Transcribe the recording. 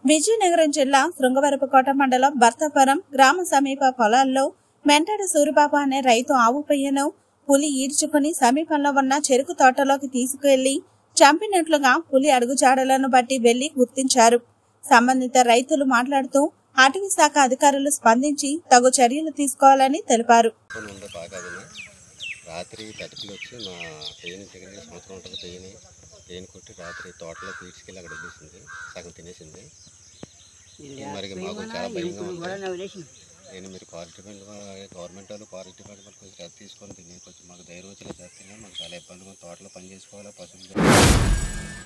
విజయనగరం జిల్లా శృంగవరపుకోట మండలం భర్తపురం గ్రామ సమీప పొలాల్లో మెంటాడ సూరిబాబు అనే రైతు ఆవు పెయ్యను పులి ఈడ్చుకుని సమీపంలో ఉన్న చెరుకు తోటలోకి తీసుకువెళ్లి చంపినట్లుగా పులి అడుగుజాడలను బట్టి వెళ్లి గుర్తించారు సంబంధిత రైతులు మాట్లాడుతూ అటవీ శాఖ అధికారులు స్పందించి తగు చర్యలు తీసుకోవాలని తెలిపారు కొన్ని ఉండే పాకాదని రాత్రి తటికలు వచ్చి మా పెయిన్ దగ్గర సంవత్సరం ఉంటుంది పెయిన్ పెయిన్ కొట్టి రాత్రి తోటలో తీసుకెళ్ళి అక్కడ వదిలేసింది సగం తినేసింది మరి మాకు చాలా భయంగా ఉంది నేను మీరు క్వాలిటీ గవర్నమెంట్ వాళ్ళు క్వాలిటీ వాళ్ళు కొంచెం శ్రద్ధ తీసుకొని దీన్ని కొంచెం మాకు ధైర్యం వచ్చేలా చేస్తే మాకు చాలా ఇబ్బందిగా ఉంది. తోటలో పని చేసుకోవాలి పశువులు